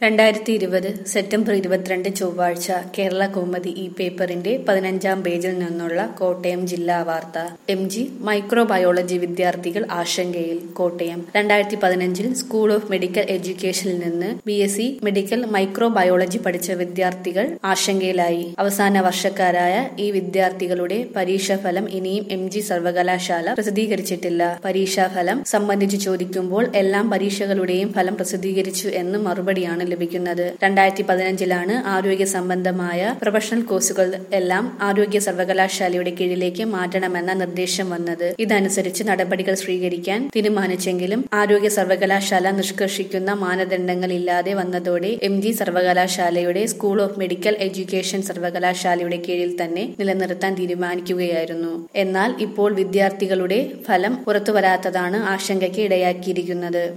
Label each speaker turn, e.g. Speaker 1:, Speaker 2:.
Speaker 1: രണ്ടായിരത്തി ഇരുപത് സെപ്റ്റംബർ ഇരുപത്തിരണ്ട് ചൊവ്വാഴ്ച കേരള കൗമുദി ഈ പേപ്പറിന്റെ പതിനഞ്ചാം പേജിൽ നിന്നുള്ള കോട്ടയം ജില്ലാ വാർത്ത എം ജി മൈക്രോബയോളജി വിദ്യാർത്ഥികൾ ആശങ്കയിൽ കോട്ടയം രണ്ടായിരത്തി പതിനഞ്ചിൽ സ്കൂൾ ഓഫ് മെഡിക്കൽ എഡ്യൂക്കേഷനിൽ നിന്ന് B S C medical microbiology പഠിച്ച വിദ്യാർത്ഥികൾ ആശങ്കയിലായി അവസാന വർഷക്കാരായ ഈ വിദ്യാർത്ഥികളുടെ പരീക്ഷാഫലം ഇനിയും എം ജി സർവകലാശാല പ്രസിദ്ധീകരിച്ചിട്ടില്ല പരീക്ഷാഫലം സംബന്ധിച്ച് ചോദിക്കുമ്പോൾ എല്ലാം പരീക്ഷകളുടെയും ഫലം പ്രസിദ്ധീകരിച്ചു എന്ന് മറുപടിയാണ് ലഭിക്കുന്നത് രണ്ടായിരത്തി പതിനഞ്ചിലാണ് ആരോഗ്യ സംബന്ധമായ പ്രൊഫഷണൽ കോഴ്സുകൾ എല്ലാം ആരോഗ്യ സർവകലാശാലയുടെ കീഴിലേക്ക് മാറ്റണമെന്ന നിർദ്ദേശം വന്നത് ഇതനുസരിച്ച് നടപടികൾ സ്വീകരിക്കാൻ തീരുമാനിച്ചെങ്കിലും ആരോഗ്യ സർവകലാശാല നിഷ്കർഷിക്കുന്ന മാനദണ്ഡങ്ങൾ ഇല്ലാതെ വന്നതോടെ എം ജി സർവകലാശാലയുടെ സ്കൂൾ ഓഫ് മെഡിക്കൽ എഡ്യൂക്കേഷൻ സർവകലാശാലയുടെ കീഴിൽ തന്നെ നിലനിർത്താൻ തീരുമാനിക്കുകയായിരുന്നു എന്നാൽ ഇപ്പോൾ വിദ്യാർത്ഥികളുടെ ഫലം പുറത്തുവരാത്തതാണ് ആശങ്കയ്ക്ക് ഇടയാക്കിയിരിക്കുന്നത്